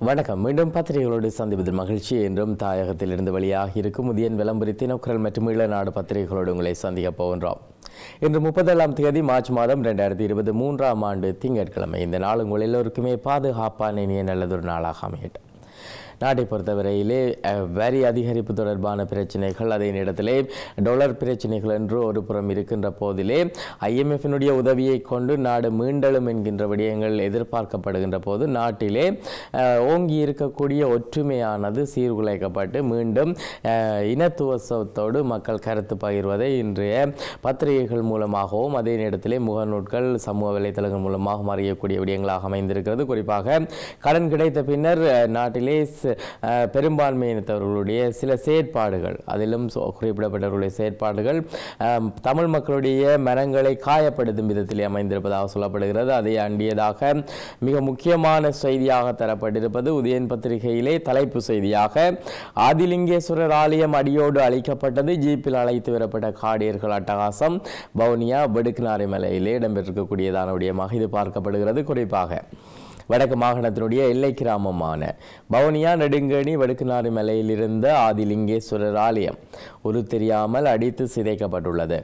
வணக்கம் மீண்டும் பத்திரிகைகளோடு சந்திப்பதில் மகிழ்ச்சி என்றும் தாயகத்திலிருந்து வெளியாகி இருக்கும் முதியன் விளம்பரி தினக்குரல் மற்றும் ஈழநாடு பத்திரிகைகளோடு உங்களை சந்திக்கப் போகின்றோம் இன்று முப்பத்தேழாம் தேதி மார்ச் மாதம் ரெண்டாயிரத்தி இருபது மூன்றாம் ஆண்டு திங்கட்கிழமை இந்த நாள் உங்கள் எல்லோருக்குமே பாதுகாப்பான இனிய நல்லதொரு நாளாக அமையட்டும் நாட்டை பொறுத்தவரையிலே அஹ், வரி அதிகரிப்பு தொடர்பான பிரச்சனைகள் அதே நேரத்திலே டாலர் பிரச்சனைகள் என்று ஒரு புறம் இருக்கின்ற போதிலே ஐஎம்எஃபினுடைய உதவியை கொண்டு நாடு மீண்டெழும் என்கின்ற விடயங்கள் எதிர்பார்க்கப்படுகின்ற போது நாட்டிலே அஹ், ஓங்கி இருக்கக்கூடிய ஒற்றுமையானது சீர்குலைக்கப்பட்டு மீண்டும் அஹ், இனத்துவத்தோடு மக்கள் கருத்து பகிர்வதை இன்றைய பத்திரிகைகள் மூலமாகவும் அதே நேரத்திலே முகநூட்கள் சமூக வலைத்தளங்கள் மூலமாகவும் அறியக்கூடிய விடயங்களாக அமைந்திருக்கிறது குறிப்பாக கடன் கிடைத்த பின்னர் அஹ், நாட்டிலே ச- அஹ், பெரும்பான்மையினத்தவர்களுடைய சில செயற்பாடுகள் அதிலும் சொ- குறிப்பிடப்பட்டவர்களுடைய செயற்பாடுகள் அஹ், தமிழ் மக்களுடைய மனங்களை காயப்படுத்தும் விதத்திலே அமைந்திருப்பதாக சொல்லப்படுகிறது அதை அண்டியதாக மிக முக்கியமான செய்தியாக தரப்பட்டிருப்பது உதயன் பத்திரிகையிலே தலைப்பு செய்தியாக ஆதிலிங்கேஸ்வரர் ஆலயம் அடியோடு அழிக்கப்பட்டது ஜீப்பில் அழைத்து வரப்பட்ட காடியர்கள் அட்டகாசம் வவுனியா வெடுக்குநாரை மலையிலே இடம்பெற்றிருக்கக்கூடியதான விடயமாக இது பார்க்கப்படுகிறது குறிப்பாக வடக்கு மாகாணத்தினுடைய எல்லை கிராமமான பவனியா நெடுங்கணி வடுக்குநாறு மலையில் இருந்த ஆதிலிங்கேஸ்வரர் ஆலயம் ஒரு தெரியாமல் அடித்து சிதைக்கப்பட்டுள்ளது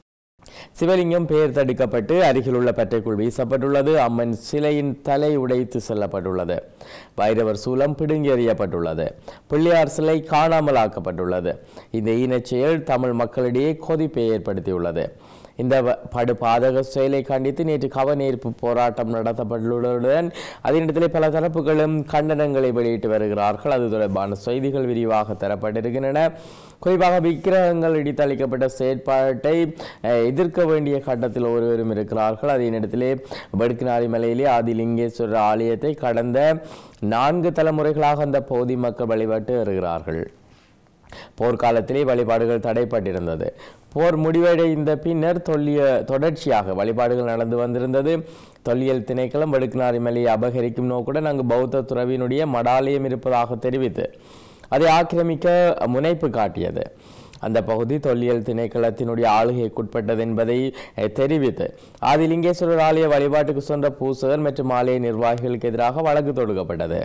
சிவலிங்கம் பெயர் தடுக்கப்பட்டு அருகிலுள்ள பற்றைக்குள் வீசப்பட்டுள்ளது அம்மன் சிலையின் தலை உடைத்து செல்லப்பட்டுள்ளது வைரவர் சூலம் பிடுங்கி எறியப்பட்டுள்ளது பிள்ளையார் சிலை காணாமல் ஆக்கப்பட்டுள்ளது இந்த ஈனச் செயல் தமிழ் மக்களிடையே கொதிப்பை ஏற்படுத்தியுள்ளது இந்த வ- படு பாதக செயலை கண்டித்து நேற்று கவனீர்ப்பு போராட்டம் நடத்தப்பட்டுள்ளதுடன் அதே நேரத்தில் பல தரப்புகளும் கண்டனங்களை வெளியிட்டு வருகிறார்கள் அது தொடர்பான செய்திகள் விரிவாக தரப்பட்டிருக்கின்றன குறிப்பாக விக்கிரகங்கள் இடித்தளிக்கப்பட்ட செயற்பாட்டை அஹ், எதிர்க்க வேண்டிய கட்டத்தில் ஒருவரும் இருக்கிறார்கள் அதே நேரத்திலே வடுக்கினாரி மலையிலே ஆதிலிங்கேஸ்வரர் ஆலயத்தை கடந்த நான்கு தலைமுறைகளாக அந்த பகுதி மக்கள் வழிபட்டு வருகிறார்கள் போர்க்காலத்திலே வழிபாடுகள் தடைப்பட்டிருந்தது போர் முடிவடைந்த பின்னர் தொல்லிய தொடர்ச்சியாக வழிபாடுகள் நடந்து வந்திருந்தது தொல்லியல் திணைக்களம் வடுக்குநாரி மலையை அபகரிக்கும் நோக்குடன் அங்கு பௌத்த துறவியினுடைய மடாலயம் இருப்பதாக தெரிவித்து அதை ஆக்கிரமிக்க முனைப்பு காட்டியது அந்த பகுதி தொல்லியல் திணைக்களத்தினுடைய ஆளுகைக்குட்பட்டது என்பதை அஹ், தெரிவித்து ஆதிலிங்கேஸ்வரர் ஆலய வழிபாட்டுக்கு சென்ற பூசகர் மற்றும் ஆலய நிர்வாகிகளுக்கு எதிராக வழக்கு தொடுக்கப்பட்டது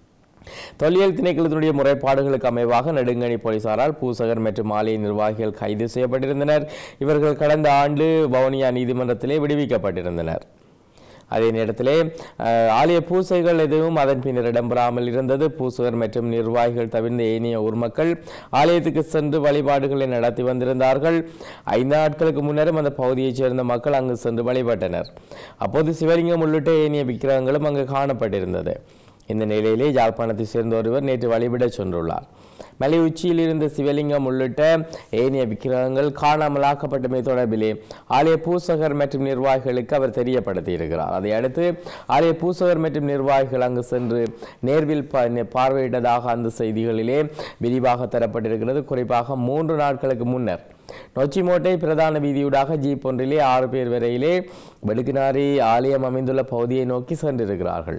தொல்லியல் திணைக்களத்தினுடைய முறைப்பாடுகளுக்கு அமைவாக நெடுங்கணி போலீசாரால் பூசகர் மற்றும் ஆலய நிர்வாகிகள் கைது செய்யப்பட்டிருந்தனர் இவர்கள் கடந்த ஆண்டு வவுனியா நீதிமன்றத்திலே விடுவிக்கப்பட்டிருந்தனர் அதே நேரத்திலே அஹ், ஆலய பூசைகள் எதுவும் அதன் பின்னர் இடம்பெறாமல் இருந்தது பூசகர் மற்றும் நிர்வாகிகள் தவிர்ந்த ஏனைய ஊர் மக்கள் ஆலயத்துக்கு சென்று வழிபாடுகளை நடத்தி வந்திருந்தார்கள் ஐந்து நாட்களுக்கு முன்னரும் அந்த பகுதியைச் சேர்ந்த மக்கள் அங்கு சென்று வழிபட்டனர் அப்போது சிவலிங்கம் உள்ளிட்ட ஏனைய விக்கிரகங்களும் அங்கு காணப்பட்டிருந்தது இந்த நிலையிலே யாழ்ப்பாணத்தை சேர்ந்த ஒருவர் நேற்று வழிபடச் சென்றுள்ளார் மலை உச்சியில் இருந்த சிவலிங்கம் உள்ளிட்ட ஏனைய விக்கிரகங்கள் காணாமலாக்கப்பட்டமை தொடர்பிலே ஆலய பூசகர் மற்றும் நிர்வாகிகளுக்கு அவர் தெரியப்படுத்தி இருக்கிறார் அதை அடுத்து ஆலய பூசகர் மற்றும் நிர்வாகிகள் அங்கு சென்று நேர்வில் ப- பார்வையிட்டதாக அந்த செய்திகளிலே விரிவாக தரப்பட்டிருக்கிறது குறிப்பாக மூன்று நாட்களுக்கு முன்னர் நொச்சிமோட்டை பிரதான வீதியூடாக ஜீப் ஒன்றிலே ஆறு பேர் வரையிலே வெடுக்கினாரி ஆலயம் அமைந்துள்ள பகுதியை நோக்கி சென்றிருக்கிறார்கள்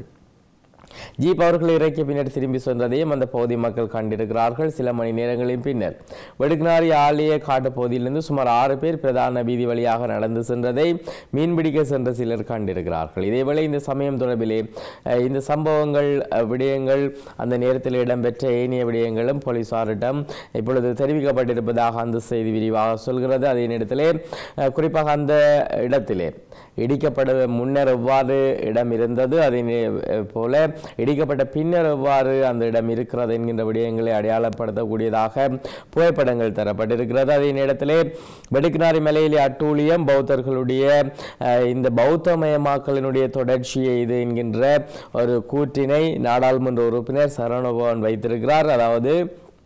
ஜீப் அவர்கள் இறக்கிய பின்னர் திரும்பி சென்றதையும் அந்த பகுதி மக்கள் கண்டிருக்கிறார்கள் சில மணி நேரங்களின் பின்னர் வெடுக்குநாரி ஆலய காட்டு பகுதியிலிருந்து சுமார் ஆறு பேர் பிரதான வீதி வழியாக நடந்து சென்றதை மீன்பிடிக்க சென்ற சிலர் கண்டிருக்கிறார்கள் இதேவேளை இந்த சமயம் தொடர்பிலே அஹ், இந்த சம்பவங்கள் அஹ், விடயங்கள் அந்த நேரத்தில் இடம்பெற்ற ஏனைய விடயங்களும் போலீசாரிடம் இப்பொழுது தெரிவிக்கப்பட்டிருப்பதாக அந்த செய்தி விரிவாக சொல்கிறது அதே நேரத்திலே அஹ், குறிப்பாக அந்த இடத்திலே இடிக்கப்பட முன்னர் எவ்வாறு இடம் இருந்தது அதே நே- போல இடிக்கப்பட்ட பின்னர் எவ்வாறு அந்த இடம் இருக்கிறது என்கின்ற விடயங்களை அடையாளப்படுத்தக்கூடியதாக புகைப்படங்கள் தரப்பட்டிருக்கிறது அதே நேரத்திலே வெடுக்கினாரி மலையிலே அட்டூழியம் பௌத்தர்களுடைய அஹ், இந்த பௌத்தமயமாக்கலினுடைய தொடர்ச்சியை இது என்கின்ற ஒரு கூற்றினை நாடாளுமன்ற உறுப்பினர் சரவணபவன் வைத்திருக்கிறார் அதாவது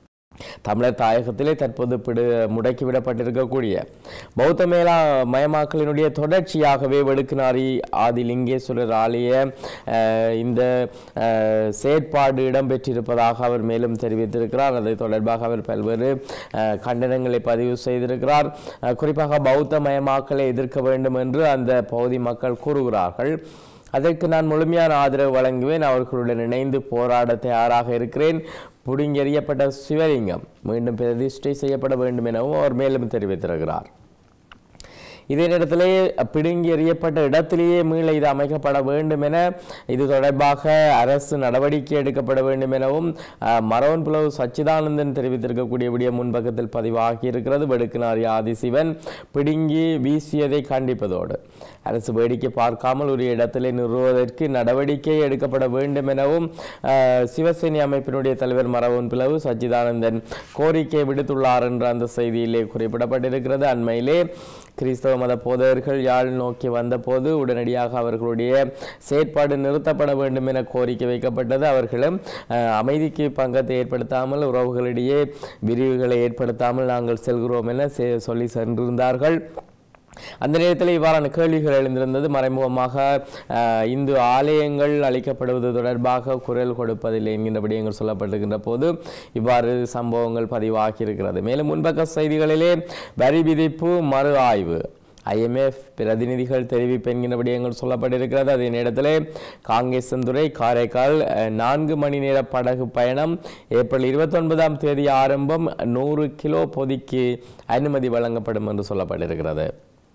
தமிழர் தாயகத்திலே தற்போது பிடு முடக்கிவிடப்பட்டிருக்கக்கூடிய பௌத்த மேலா மயமாக்கலினுடைய தொடர்ச்சியாகவே வெடுக்குநாரி ஆதிலிங்கேஸ்வரர் ஆலய அஹ், இந்த அஹ், செயற்பாடு இடம்பெற்றிருப்பதாக அவர் மேலும் தெரிவித்திருக்கிறார் அதை தொடர்பாக அவர் பல்வேறு அஹ், கண்டனங்களை பதிவு செய்திருக்கிறார் அஹ், குறிப்பாக பௌத்த மயமாக்கலை எதிர்க்க வேண்டும் என்று அந்த பகுதி மக்கள் கூறுகிறார்கள் அதற்கு நான் முழுமையான ஆதரவு வழங்குவேன் அவர்களுடன் இணைந்து போராட தயாராக இருக்கிறேன் புடுங்கெறியப்பட்ட சிவலிங்கம் மீண்டும் பிரதிஷ்டை செய்யப்பட வேண்டும் எனவும் அவர் மேலும் தெரிவித்திருக்கிறார் இதே நேரத்திலே பிடுங்கி எறியப்பட்ட இடத்திலேயே மீள இது அமைக்கப்பட வேண்டும் என இது தொடர்பாக அரசு நடவடிக்கை எடுக்கப்பட வேண்டும் எனவும் அஹ், மரவன் புலவு சச்சிதானந்தன் தெரிவித்திருக்கக்கூடிய விடிய முன்பக்கத்தில் பதிவாகி இருக்கிறது வெடுக்கினார் ஆதிசிவன் பிடுங்கி வீசியதை கண்டிப்பதோடு அரசு வேடிக்கை பார்க்காமல் ஒரு இடத்திலே நிறுவுவதற்கு நடவடிக்கை எடுக்கப்பட வேண்டும் எனவும் அஹ், சிவசேனை அமைப்பினுடைய தலைவர் மரவன் பிளவு சச்சிதானந்தன் கோரிக்கை விடுத்துள்ளார் என்ற அந்த செய்தியிலே குறிப்பிடப்பட்டிருக்கிறது அண்மையிலே கிறிஸ்தவ மத போதகர்கள் யாழ் நோக்கி வந்தபோது உடனடியாக அவர்களுடைய செயற்பாடு நிறுத்தப்பட வேண்டும் என கோரிக்கை வைக்கப்பட்டது அவர்களும் அஹ், அமைதிக்கு பங்கத்தை ஏற்படுத்தாமல் உறவுகளிடையே விரிவுகளை ஏற்படுத்தாமல் நாங்கள் செல்கிறோம் என செ- சொல்லி சென்றிருந்தார்கள் அந்த நேரத்தில் இவ்வாறான கேள்விகள் எழுந்திருந்தது மறைமுகமாக அஹ், இந்து ஆலயங்கள் அளிக்கப்படுவது தொடர்பாக குரல் கொடுப்பதில்லை என்கின்ற விடயங்கள் சொல்லப்பட்டிருக்கின்ற போது இவ்வாறு சம்பவங்கள் பதிவாகி இருக்கிறது மேலும் முன்பக்க செய்திகளிலே வரி விதிப்பு மறு ஆய்வு ஐஎம்எஃப் பிரதிநிதிகள் தெரிவிப்பு என்கின்ற விடயங்கள் சொல்லப்பட்டிருக்கிறது அதே நேரத்தில் காங்கேசந்துறை காரைக்கால் அஹ், நான்கு மணி நேர படகு பயணம் ஏப்ரல் இருபத்தொன்பதாம் தேதி ஆரம்பம் நூறு கிலோ பொதிக்கு அனுமதி வழங்கப்படும் என்று சொல்லப்பட்டிருக்கிறது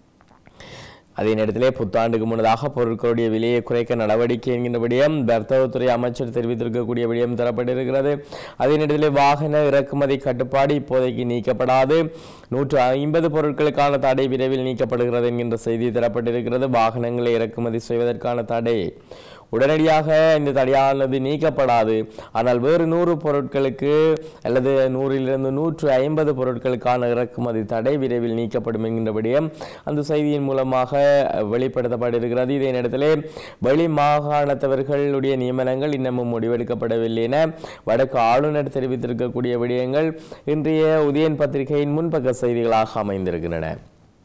அதே நேரத்திலே புத்தாண்டுக்கு முன்னதாக பொருட்களுடைய விலையை குறைக்க நடவடிக்கை என்கின்ற விடயம் வர்த்தகத்துறை அமைச்சர் தெரிவித்திருக்கக்கூடிய விடயம் தரப்பட்டிருக்கிறது அதே நேரத்திலே வாகன இறக்குமதி கட்டுப்பாடு இப்போதைக்கு நீக்கப்படாது நூற்று ஐம்பது பொருட்களுக்கான தடை விரைவில் நீக்கப்படுகிறது என்கின்ற செய்தி தரப்பட்டிருக்கிறது வாகனங்களை இறக்குமதி செய்வதற்கான தடை உடனடியாக இந்த தடையானது நீக்கப்படாது ஆனால் வேறு நூறு பொருட்களுக்கு அல்லது நூறிலிருந்து நூற்று ஐம்பது பொருட்களுக்கான இறக்குமதி தடை விரைவில் நீக்கப்படும் என்கின்ற விடயம் அந்த செய்தியின் மூலமாக வெளிப்படுத்தப்பட்டிருக்கிறது இதே நேரத்திலே வெளி மாகாணத்தவர்களுடைய நியமனங்கள் இன்னமும் முடிவெடுக்கப்படவில்லை என வடக்கு ஆளுநர் தெரிவித்திருக்கக்கூடிய விடயங்கள் இன்றைய உதயன் பத்திரிகையின் முன்பக்க செய்திகளாக அமைந்திருக்கின்றன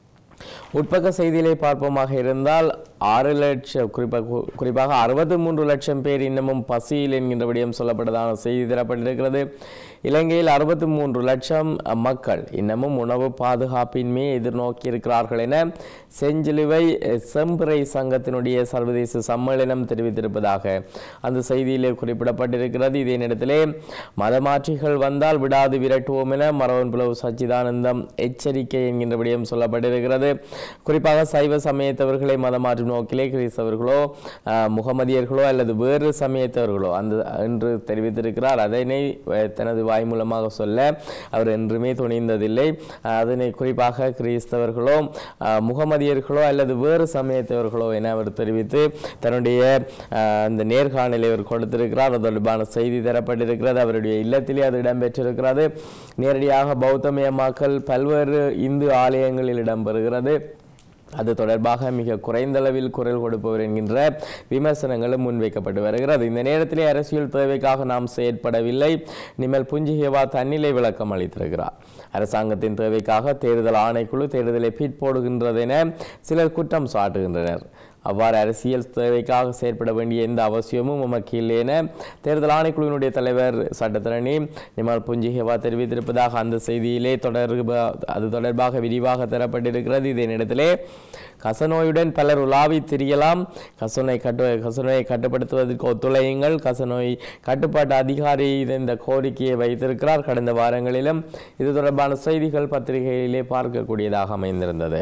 உட்பக்க செய்தியிலே பார்ப்போமாக இருந்தால் ஆறு லட்சம் குறிப்பாக குறிப்பாக அறுபத்தி மூன்று லட்சம் பேர் இன்னமும் பசியில் என்கின்ற விடயம் சொல்லப்பட்டதான செய்தி தரப்பட்டிருக்கிறது இலங்கையில் அறுபத்தி மூன்று லட்சம் மக்கள் இன்னமும் உணவு பாதுகாப்பின்மை எதிர்நோக்கி இருக்கிறார்கள் என செஞ்சிலுவை செம்பிறை சங்கத்தினுடைய சர்வதேச சம்மேளனம் தெரிவித்திருப்பதாக அந்த செய்தியிலே குறிப்பிடப்பட்டிருக்கிறது இதே நேரத்திலே மதமாற்றிகள் வந்தால் விடாது விரட்டுவோம் என மரவன் புலவு சச்சிதானந்தம் எச்சரிக்கை என்கின்ற விடயம் சொல்லப்பட்டிருக்கிறது குறிப்பாக சைவ சமயத்தவர்களை மதமாற்றும் நோக்கிலே கிறிஸ்தவர்களோ ஆஹ், முகமதியர்களோ அல்லது வேறு சமயத்தவர்களோ அந்த என்று தெரிவித்திருக்கிறார் அதனை அஹ், தனது வாய் மூலமாக சொல்ல அவர் என்றுமே துணிந்ததில்லை ஆஹ், அதனை குறிப்பாக கிறிஸ்தவர்களோ ஆஹ், முகமதியர்களோ அல்லது வேறு சமயத்தவர்களோ என அவர் தெரிவித்து தன்னுடைய ஆஹ், அந்த நேர்காணலை அவர் கொடுத்திருக்கிறார் அது தொடர்பான செய்தி தரப்பட்டிருக்கிறது அவருடைய இல்லத்திலே அது இடம்பெற்றிருக்கிறது நேரடியாக பௌத்தமயமாக்கல் பல்வேறு இந்து ஆலயங்களில் இடம்பெறுகிறது அது தொடர்பாக மிக குறைந்த அளவில் குரல் கொடுப்பவர் என்கின்ற விமர்சனங்களும் முன்வைக்கப்பட்டு வருகிறது இந்த நேரத்திலே அரசியல் தேவைக்காக நாம் செயற்படவில்லை நிமல் புஞ்சிகேவா தன்னிலை விளக்கம் அளித்திருக்கிறார் அரசாங்கத்தின் தேவைக்காக தேர்தல் ஆணைக்குழு தேர்தலை பிற்போடுகின்றது என சிலர் குற்றம் சாட்டுகின்றனர் அவ்வாறு அரசியல் தேவைக்காக செயற்பட வேண்டிய எந்த அவசியமும் உமக்கு இல்லை என தேர்தல் ஆணைக்குழுவினுடைய தலைவர் சட்டத்தரணி நிமல் புஞ்சிகேவா தெரிவித்திருப்பதாக அந்த செய்தியிலே தொடர்பு அது தொடர்பாக விரிவாக தரப்பட்டிருக்கிறது இதே நேரத்திலே கசநோயுடன் பலர் உலாவி திரியலாம் கசநோய் கட்டு கசநோயை கட்டுப்படுத்துவதற்கு ஒத்துழையுங்கள் கசநோய் கட்டுப்பாட்டு அதிகாரி இது இந்த கோரிக்கையை வைத்திருக்கிறார் கடந்த வாரங்களிலும் இது தொடர்பான செய்திகள் பத்திரிகையிலே பார்க்கக்கூடியதாக அமைந்திருந்தது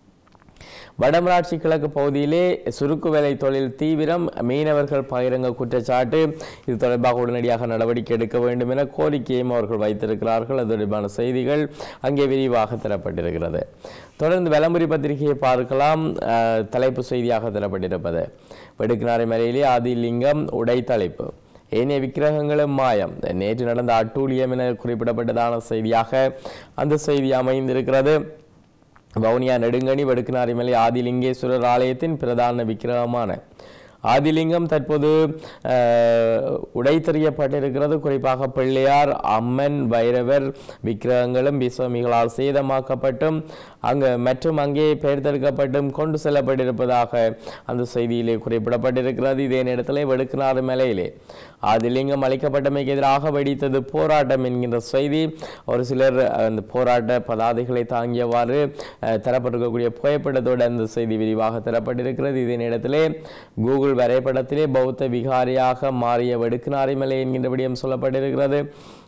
வடமராட்சி கிழக்கு பகுதியிலே சுருக்கு வேலை தொழில் தீவிரம் மீனவர்கள் பகிரங்க குற்றச்சாட்டு இது தொடர்பாக உடனடியாக நடவடிக்கை எடுக்க வேண்டும் என கோரிக்கையும் அவர்கள் வைத்திருக்கிறார்கள் அது தொடர்பான செய்திகள் அங்கே விரிவாக தரப்பட்டிருக்கிறது தொடர்ந்து விளம்பரி பத்திரிகையை பார்க்கலாம் அஹ், தலைப்பு செய்தியாக தரப்பட்டிருப்பது வெடுக்கினாரை மலையிலே ஆதிலிங்கம் உடை தலைப்பு ஏனைய விக்கிரகங்களும் மாயம் நேற்று நடந்த அட்டூழியம் என குறிப்பிடப்பட்டதான செய்தியாக அந்த செய்தி அமைந்திருக்கிறது வவுனியா நெடுங்கணி வடுக்குநாரிமலை ஆதிலிங்கேஸ்வரர் ஆலயத்தின் பிரதான விக்கிரகமான ஆதிலிங்கம் தற்போது அஹ், உடைத்தெறியப்பட்டிருக்கிறது குறிப்பாக பிள்ளையார் அம்மன் பைரவர் விக்கிரகங்களும் விஸ்வமிகளால் சேதமாக்கப்பட்டும் அங்கு மற்றும் அங்கே பெயர்த்தெடுக்கப்பட்டும் கொண்டு செல்லப்பட்டிருப்பதாக அந்த செய்தியிலே குறிப்பிடப்பட்டிருக்கிறது இதே நேரத்தில் வெடுக்குநாறு மலையிலே ஆதிலிங்கம் அளிக்கப்பட்டமைக்கு எதிராக வெடித்தது போராட்டம் என்கின்ற செய்தி ஒரு சிலர் அந்த போராட்ட பதாதைகளை தாங்கியவாறு அஹ், தரப்பட்டிருக்கக்கூடிய புகைப்படத்தோடு அந்த செய்தி விரிவாக தரப்பட்டிருக்கிறது இதே நேரத்திலே கூகுள் வரைபடத்திலே பௌத்த விகாரியாக மாறிய வெடுக்குநாரிமலை என்கின்ற விடயம் சொல்லப்பட்டிருக்கிறது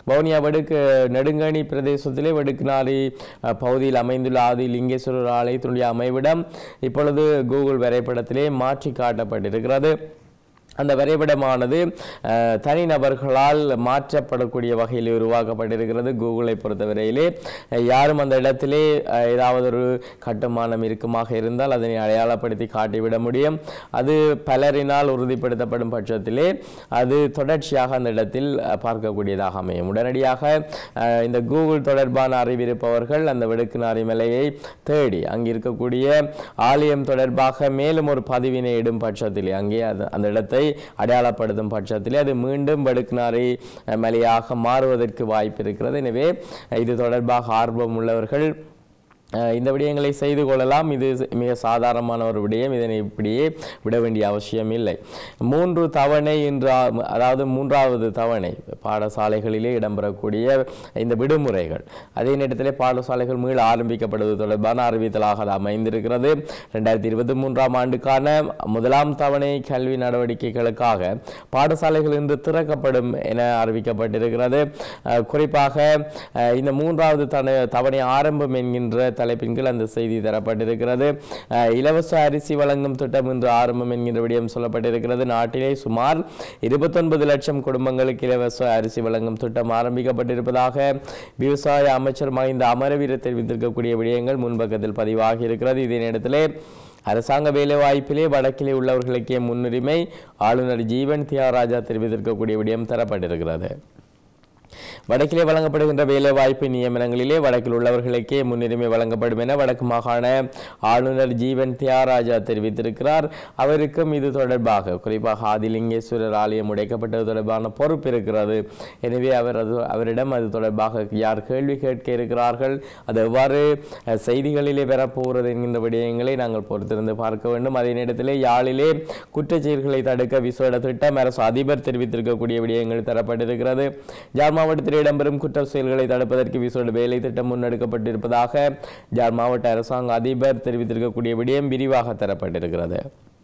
வவுனியா வடுக்கு நெடுங்கணி பிரதேசத்திலே வடுக்குநாரி அஹ், பகுதியில் அமைந்துள்ள ஆதி லிங்கேஸ்வரர் ஆலயத்தினுடைய அமைவிடம் இப்பொழுது கூகுள் வரைபடத்திலே மாற்றி காட்டப்பட்டிருக்கிறது அந்த வரைபடமானது அஹ், தனிநபர்களால் மாற்றப்படக்கூடிய வகையில் உருவாக்கப்பட்டிருக்கிறது கூகுளை பொறுத்தவரையிலே அஹ், யாரும் அந்த இடத்திலே அஹ், ஏதாவது ஒரு கட்டுமானம் இருக்குமாக இருந்தால் அதனை அடையாளப்படுத்தி காட்டிவிட முடியும் அது பலரினால் உறுதிப்படுத்தப்படும் பட்சத்திலே அது தொடர்ச்சியாக அந்த இடத்தில் அஹ், பார்க்கக்கூடியதாக அமையும் உடனடியாக அஹ், இந்த கூகுள் தொடர்பான அறிவிருப்பவர்கள் அந்த வெடுக்குநாரி மலையை தேடி அங்கு இருக்கக்கூடிய ஆலயம் தொடர்பாக மேலும் ஒரு பதிவினை இடும் பட்சத்திலே அங்கே அது- அந்த இடத்தை அடையாளப்படுத்தும் பட்சத்திலே அது மீண்டும் வெடுக்குநாரி அஹ், மலையாக மாறுவதற்கு வாய்ப்பு இருக்கிறது எனவே இது தொடர்பாக ஆர்வம் உள்ளவர்கள் அஹ், இந்த விடயங்களை செய்து கொள்ளலாம் இது மிக சாதாரணமான ஒரு விடயம் இதனை இப்படியே விட வேண்டிய அவசியம் இல்லை மூன்று தவணை என்ற அதாவது மூன்றாவது தவணை பாடசாலைகளிலே இடம்பெறக்கூடிய இந்த விடுமுறைகள் அதே நேரத்திலே பாடசாலைகள் மீள ஆரம்பிக்கப்படுவது தொடர்பான அறிவித்தலாக அது அமைந்திருக்கிறது ரெண்டாயிரத்தி இருபத்தி மூன்றாம் ஆண்டுக்கான முதலாம் தவணை கல்வி நடவடிக்கைகளுக்காக பாடசாலைகள் இன்று திறக்கப்படும் என அறிவிக்கப்பட்டிருக்கிறது அஹ், குறிப்பாக அஹ், இந்த மூன்றாவது தன தவணை ஆரம்பம் என்கின்ற தலைப்பின் கீழ் அந்த செய்தி தரப்பட்டிருக்கிறது அஹ், இலவச அரிசி வழங்கும் திட்டம் இன்று ஆரம்பம் என்கின்ற விடயம் சொல்லப்பட்டிருக்கிறது நாட்டிலே சுமார் இருபத்தொன்பது லட்சம் குடும்பங்களுக்கு இலவச அரிசி வழங்கும் திட்டம் ஆரம்பிக்கப்பட்டிருப்பதாக விவசாய அமைச்சர் மஹிந்த அமரவீர தெரிவித்திருக்கக்கூடிய விடயங்கள் முன்பக்கத்தில் பதிவாகி இருக்கிறது இதே நேரத்திலே அரசாங்க வேலைவாய்ப்பிலே வடக்கிலே உள்ளவர்களுக்கே முன்னுரிமை ஆளுநர் ஜீவன் தியாகராஜா தெரிவித்திருக்கக்கூடிய விடயம் தரப்பட்டிருக்கிறது வடக்கிலே வழங்கப்படுகின்ற வேலைவாய்ப்பு நியமனங்களிலே வடக்கில் உள்ளவர்களுக்கே முன்னுரிமை வழங்கப்படும் என வடக்கு மாகாண ஆளுநர் ஜீவன் தியாகராஜா தெரிவித்திருக்கிறார் அவருக்கும் இது தொடர்பாக குறிப்பாக ஆதிலிங்கேஸ்வரர் ஆலயம் உடைக்கப்பட்டது தொடர்பான பொறுப்பு இருக்கிறது எனவே அவர் அது அவரிடம் அது தொடர்பாக யார் கேள்வி கேட்க இருக்கிறார்கள் அது எவ்வாறு அஹ், செய்திகளிலே பெறப்போகிறது என்கின்ற விடயங்களை நாங்கள் பொறுத்திருந்து பார்க்க வேண்டும் அதே நேரத்திலே யாழிலே குற்றச்செயல்களை தடுக்க விசேட திட்டம் அரசு அதிபர் தெரிவித்திருக்கக்கூடிய விடயங்கள் தரப்பட்டிருக்கிறது ஜாழ் மாவட்டத்தில் இடம்பெறும் குற்ற செயல்களை தடுப்பதற்கு விசேட வேலை திட்டம் முன்னெடுக்கப்பட்டிருப்பதாக ஜாழ் மாவட்ட அரசாங்க அதிபர் தெரிவித்திருக்கக்கூடிய விடயம் விரிவாக தரப்பட்டிருக்கிறது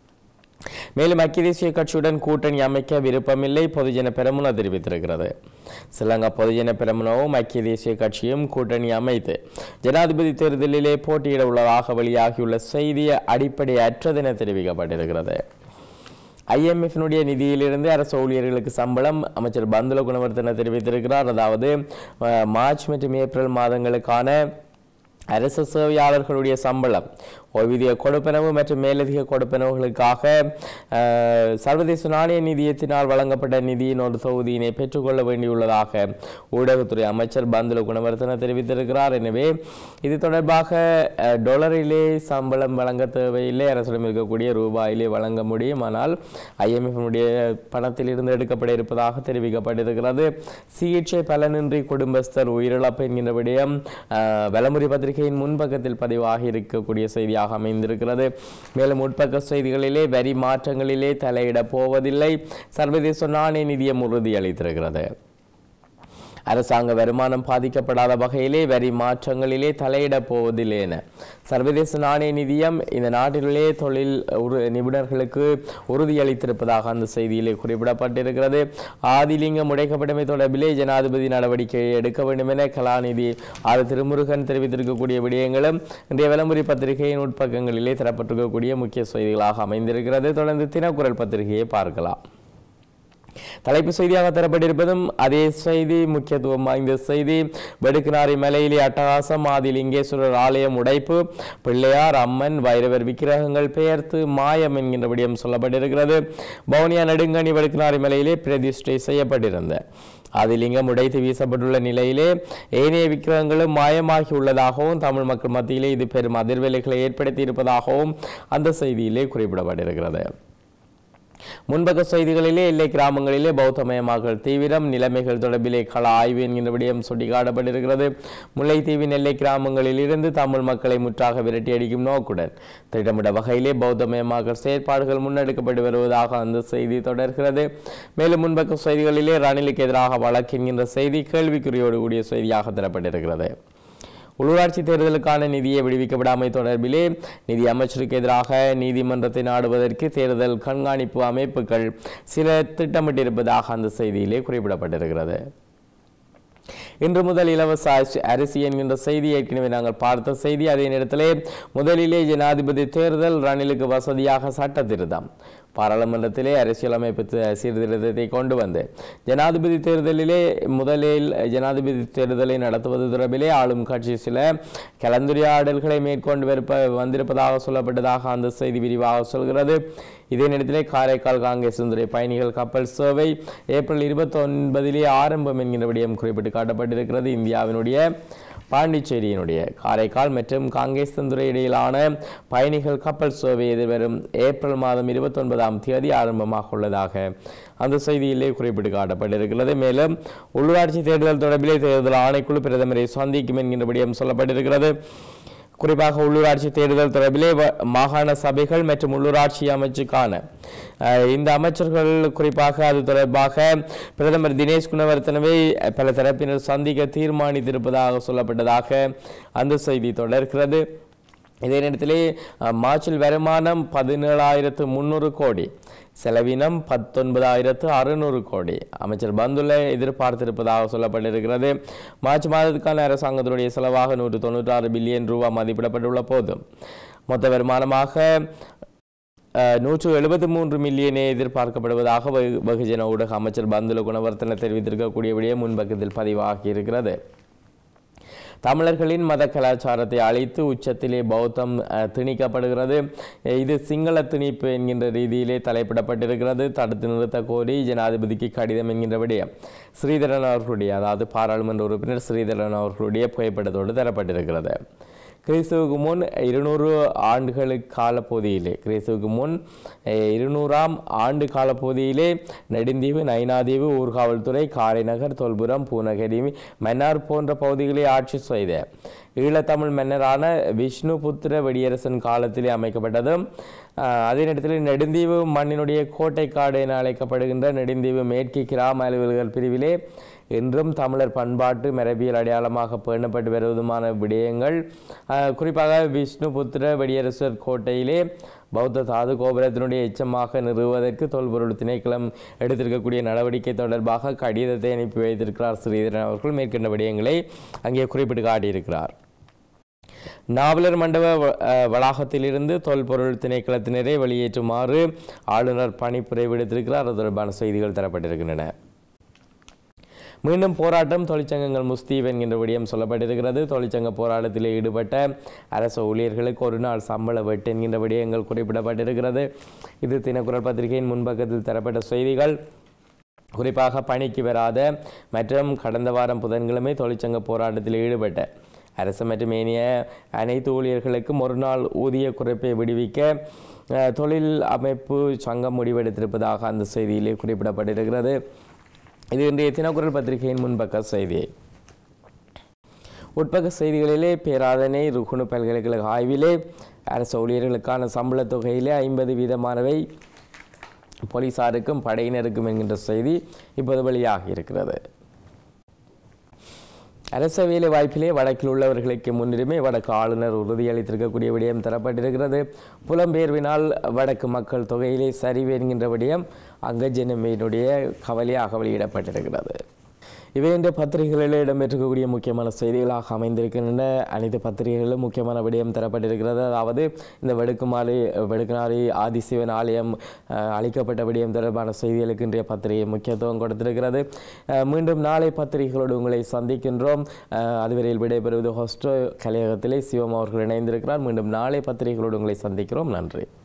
மேலும் ஐக்கிய தேசிய கட்சியுடன் கூட்டணி அமைக்க விருப்பமில்லை பொதுஜன பெரமுன தெரிவித்திருக்கிறது ஸ்ரீலங்கா பொதுஜன பெரமுனவும் ஐக்கிய தேசிய கட்சியும் கூட்டணி அமைத்து ஜனாதிபதி தேர்தலிலே போட்டியிட உள்ளதாக வெளியாகியுள்ள செய்தி அடிப்படையற்றதென தெரிவிக்கப்பட்டிருக்கிறது ஐஎம்எஃபினுடைய நிதியிலிருந்து அரசு ஊழியர்களுக்கு சம்பளம் அமைச்சர் பந்துல குணவர்த்தன தெரிவித்திருக்கிறார் அதாவது அஹ், மார்ச் மற்றும் ஏப்ரல் மாதங்களுக்கான அரசு சேவையாளர்களுடைய சம்பளம் ஓய்வூதிய கொடுப்பனவு மற்றும் மேலதிக கொடுப்பனவுகளுக்காக அஹ், சர்வதேச நாணய நிதியத்தினால் வழங்கப்பட்ட நிதியின் ஒரு தொகுதியினை பெற்றுக்கொள்ள வேண்டியுள்ளதாக ஊடகத்துறை அமைச்சர் பந்துல குணவர்த்தன தெரிவித்திருக்கிறார் எனவே இது தொடர்பாக அஹ், டொலரிலே சம்பளம் வழங்க தேவையில்லை அரசிடம் இருக்கக்கூடிய ரூபாயிலே வழங்க முடியும் ஆனால் ஐஎம்எஃப்னுடைய பணத்தில் இருந்து எடுக்கப்பட இருப்பதாக தெரிவிக்கப்பட்டிருக்கிறது சிகிச்சை பலனின்றி குடும்பஸ்தர் உயிரிழப்பு என்கின்ற விடயம் அஹ், வலமுறை பத்திரிகையின் முன்பக்கத்தில் பதிவாகி இருக்கக்கூடிய செய்தியாக அமைந்திருக்கிறது மேலும் உட்பக்க செய்திகளிலே வரி மாற்றங்களிலே தலையிடப் போவதில்லை சர்வதேச நாணய நிதியம் உறுதியளித்திருக்கிறது அரசாங்க வருமானம் பாதிக்கப்படாத வகையிலே வரி மாற்றங்களிலே தலையிடப் போவதில்லை என சர்வதேச நாணய நிதியம் இந்த நாட்டிலே தொழில் உறு- நிபுணர்களுக்கு உறுதியளித்திருப்பதாக அந்த செய்தியிலே குறிப்பிடப்பட்டிருக்கிறது ஆதிலிங்கம் உடைக்கப்பட்டமை தொடர்பிலே ஜனாதிபதி நடவடிக்கை எடுக்க வேண்டும் என கலாநிதி ஆர் திருமுருகன் தெரிவித்திருக்கக்கூடிய விடயங்களும் இன்றைய விளம்பரி பத்திரிகையின் உட்பக்கங்களிலே தரப்பட்டிருக்கக்கூடிய முக்கிய செய்திகளாக அமைந்திருக்கிறது தொடர்ந்து தினக்குரல் பத்திரிகையை பார்க்கலாம் தலைப்பு செய்தியாக தரப்பட்டிருப்பதும் அதே செய்தி முக்கியத்துவம் வாய்ந்த செய்தி வெடுக்குநாரி மலையிலே அட்டகாசம் ஆதிலிங்கேஸ்வரர் ஆலயம் உடைப்பு பிள்ளையார் அம்மன் வைரவர் விக்கிரகங்கள் பெயர்த்து மாயம் என்கின்ற விடயம் சொல்லப்பட்டிருக்கிறது பவுனியா நெடுங்கனி வெடுக்குநாரி மலையிலே பிரதிஷ்டை செய்யப்பட்டிருந்த ஆதிலிங்கம் உடைத்து வீசப்பட்டுள்ள நிலையிலே ஏனைய விக்கிரகங்களும் மாயமாகி உள்ளதாகவும் தமிழ் மக்கள் மத்தியிலே இது பெரும் அதிர்வலைகளை ஏற்படுத்தி இருப்பதாகவும் அந்த செய்தியிலே குறிப்பிடப்பட்டிருக்கிறது முன்பக்க செய்திகளிலே எல்லை கிராமங்களிலே பௌத்தமயமாக்கல் தீவிரம் நிலைமைகள் தொடர்பிலே கள ஆய்வு என்கின்ற விடயம் சுட்டிக்காட்டப்பட்டிருக்கிறது முல்லைத்தீவின் எல்லை கிராமங்களில் இருந்து தமிழ் மக்களை முற்றாக விரட்டி அடிக்கும் நோக்குடன் திட்டமிட வகையிலே பௌத்தமயமாக்கல் செயற்பாடுகள் முன்னெடுக்கப்பட்டு வருவதாக அந்த செய்தி தொடர்கிறது மேலும் முன்பக்க செய்திகளிலே ரணிலுக்கு எதிராக வழக்கு என்கின்ற செய்தி கேள்விக்குறியோடு கூடிய செய்தியாக தரப்பட்டிருக்கிறது உள்ளூராட்சி தேர்தலுக்கான நிதியை விடுவிக்கப்படாமை தொடர்பிலே நிதி அமைச்சருக்கு எதிராக நீதிமன்றத்தை நாடுவதற்கு தேர்தல் கண்காணிப்பு அமைப்புகள் சில திட்டமிட்டிருப்பதாக அந்த செய்தியிலே குறிப்பிடப்பட்டிருக்கிறது இன்று முதல் இலவச அரிசி- அரிசி என்கின்ற செய்தி ஏற்கனவே நாங்கள் பார்த்த செய்தி அதே நேரத்திலே முதலிலே ஜனாதிபதி தேர்தல் ரணிலுக்கு வசதியாக சட்ட திருத்தம் பாராளுமன்றத்திலே அரசியலமைப்பு தி- சீர்திருத்தத்தை கொண்டு வந்து ஜனாதிபதி தேர்தலிலே முதலில் ஜனாதிபதி தேர்தலை நடத்துவது தொடர்பிலே ஆளும் கட்சி சில கலந்துரையாடல்களை மேற்கொண்டு வருப்ப வந்திருப்பதாக சொல்லப்பட்டதாக அந்த செய்தி விரிவாக சொல்கிறது இதே நேரத்திலே காரைக்கால் காங்கிரஸ் துறை பயணிகள் கப்பல் சேவை ஏப்ரல் இருபத்தி ஒன்பதிலே ஆரம்பம் என்கிற விடயம் குறிப்பிட்டு காட்டப்பட்டிருக்கிறது இந்தியாவினுடைய பாண்டிச்சேரியினுடைய காரைக்கால் மற்றும் காங்கேசந்துறை இடையிலான பயணிகள் கப்பல் சேவை எதிர்வரும் ஏப்ரல் மாதம் இருபத்தொன்பதாம் தேதி ஆரம்பமாக உள்ளதாக அந்த செய்தியிலே குறிப்பிட்டு காட்டப்பட்டிருக்கிறது மேலும் உள்ளூராட்சி தேர்தல் தொடர்பிலே தேர்தல் ஆணைக்குழு பிரதமரை சந்திக்கும் என்கின்ற விடயம் சொல்லப்பட்டிருக்கிறது குறிப்பாக உள்ளூராட்சி தேர்தல் தொடர்பிலே வ- மாகாண சபைகள் மற்றும் உள்ளூராட்சி அமைச்சுக்கான அஹ், இந்த அமைச்சர்கள் குறிப்பாக அது தொடர்பாக பிரதமர் தினேஷ் குணவர்த்தனவை பல தரப்பினர் சந்திக்க தீர்மானித்திருப்பதாக சொல்லப்பட்டதாக அந்த செய்தி தொடர்கிறது இதே நேரத்திலே அஹ், மார்ச்சில் வருமானம் பதினேழாயிரத்து முந்நூறு கோடி செலவினம் பத்தொன்பதாயிரத்து அறுநூறு கோடி அமைச்சர் பந்துல எதிர்பார்த்திருப்பதாக சொல்லப்பட்டிருக்கிறது மார்ச் மாதத்துக்கான அரசாங்கத்தினுடைய செலவாக நூற்று தொண்ணூற்றாறு பில்லியன் ரூபாய் மதிப்பிடப்பட்டுள்ள போதும் மொத்த வருமானமாக அஹ், நூற்று எழுபத்தி மூன்று மில்லியனே எதிர்பார்க்கப்படுவதாக வெகு- வெகுஜன ஊடக அமைச்சர் பந்துல குணவர்த்தன தெரிவித்திருக்கக்கூடிய விடயம் முன்பக்கத்தில் பதிவாகி இருக்கிறது தமிழர்களின் மத கலாச்சாரத்தை அழித்து உச்சத்திலே பௌத்தம் அஹ், திணிக்கப்படுகிறது அஹ், இது சிங்கள திணிப்பு என்கின்ற ரீதியிலே தலைப்பிடப்பட்டிருக்கிறது தடுத்து நிறுத்த கோரி ஜனாதிபதிக்கு கடிதம் என்கின்ற விடயம் ஸ்ரீதரன் அவர்களுடைய அதாவது பாராளுமன்ற உறுப்பினர் ஸ்ரீதரன் அவர்களுடைய புகைப்படத்தோடு தரப்பட்டிருக்கிறது கிறிஸ்துவுக்கு முன் இருநூறு ஆண்டுகளுக்கு காலப்பகுதியிலே கிறிஸ்துவுக்கு முன் அஹ், இருநூறாம் ஆண்டு காலப்பகுதியிலே நெடுந்தீவு நைனாதீவு ஊர்காவல்துறை காரைநகர் தொல்புரம் பூநகரி மன்னார் போன்ற பகுதிகளை ஆட்சி செய்த ஈழத்தமிழ் மன்னரான விஷ்ணுபுத்திர வெடியரசன் காலத்திலே அமைக்கப்பட்டதும் அஹ், அதே நேரத்தில் நெடுந்தீவு மண்ணினுடைய கோட்டைக்காடு என அழைக்கப்படுகின்ற நெடுந்தீவு மேற்கு கிராம அலுவல்கள் பிரிவிலே இன்றும் தமிழர் பண்பாட்டு மரபியல் அடையாளமாக பேணப்பட்டு வருவதுமான விடயங்கள் அஹ், குறிப்பாக விஷ்ணுபுத்திர வெடியரசர் கோட்டையிலே பௌத்த தாது கோபுரத்தினுடைய எச்சமாக நிறுவுவதற்கு தொல்பொருள் திணைக்களம் எடுத்திருக்கக்கூடிய நடவடிக்கை தொடர்பாக கடிதத்தை அனுப்பி வைத்திருக்கிறார் ஸ்ரீதரன் அவர்கள் மேற்கண்ட விடயங்களை அங்கே குறிப்பிட்டு காட்டியிருக்கிறார் நாவலர் மண்டப வ- அஹ், வளாகத்திலிருந்து தொல்பொருள் திணைக்களத்தினரை வெளியேற்றுமாறு ஆளுநர் பணிப்புரை விடுத்திருக்கிறார் அது தொடர்பான செய்திகள் தரப்பட்டிருக்கின்றன மீண்டும் போராட்டம் தொழிற்சங்கங்கள் முஸ்தீப் என்கின்ற விடயம் சொல்லப்பட்டிருக்கிறது தொழிற்சங்க போராட்டத்தில் ஈடுபட்ட அரசு ஊழியர்களுக்கு ஒரு நாள் சம்பள வெட்டு என்கின்ற விடயங்கள் குறிப்பிடப்பட்டிருக்கிறது இது தினக்குரல் பத்திரிகையின் முன்பக்கத்தில் தரப்பட்ட செய்திகள் குறிப்பாக பணிக்கு வராத மற்றும் கடந்த வாரம் புதன்கிழமை தொழிற்சங்க போராட்டத்தில் ஈடுபட்ட அரசு மற்றும் ஏனைய அனைத்து ஊழியர்களுக்கும் ஒரு நாள் ஊதிய குறைப்பை விடுவிக்க அஹ், தொழில் அமைப்பு சங்கம் முடிவெடுத்திருப்பதாக அந்த செய்தியிலே குறிப்பிடப்பட்டிருக்கிறது இது இன்றைய தினக்குரல் பத்திரிகையின் முன்பக்க செய்தி உட்பக்க செய்திகளிலே பேராதனை ருகுணு பல்கலைக்கழக ஆய்விலே அரசு ஊழியர்களுக்கான சம்பளத் தொகையிலே ஐம்பது வீதமானவை போலீசாருக்கும் படையினருக்கும் என்கின்ற செய்தி இப்போது வெளியாகி இருக்கிறது அரச வேலை வாய்ப்பிலே வடக்கில் உள்ளவர்களுக்கு முன்னுரிமை வடக்கு ஆளுநர் உறுதியளித்திருக்கக்கூடிய விடயம் தரப்பட்டிருக்கிறது புலம்பெயர்வினால் வடக்கு மக்கள் தொகையிலே சரிவு என்கின்ற விடயம் அங்கஜனமையினுடைய கவலையாக வெளியிடப்பட்டிருக்கிறது இவை இந்த பத்திரிகைகளில் இடம்பெற்றிருக்கக்கூடிய முக்கியமான செய்திகளாக அமைந்திருக்கின்றன அனைத்து பத்திரிகைகளிலும் முக்கியமான விடயம் தரப்பட்டிருக்கிறது அதாவது இந்த வெடுக்குமாறு வெடுக்குநாரி ஆதிசிவன் ஆலயம் அஹ், அளிக்கப்பட்ட விடயம் தொடர்பான செய்திகளுக்கு இன்றைய பத்திரிகை முக்கியத்துவம் கொடுத்திருக்கிறது அஹ், மீண்டும் நாளை பத்திரிகைகளோடு உங்களை சந்திக்கின்றோம் அஹ், அதுவரையில் விடைபெறுவது ஹோஸ்டோ கலையகத்திலே சிவம் அவர்கள் இணைந்திருக்கிறார் மீண்டும் நாளை பத்திரிகைகளோடு உங்களை சந்திக்கிறோம் நன்றி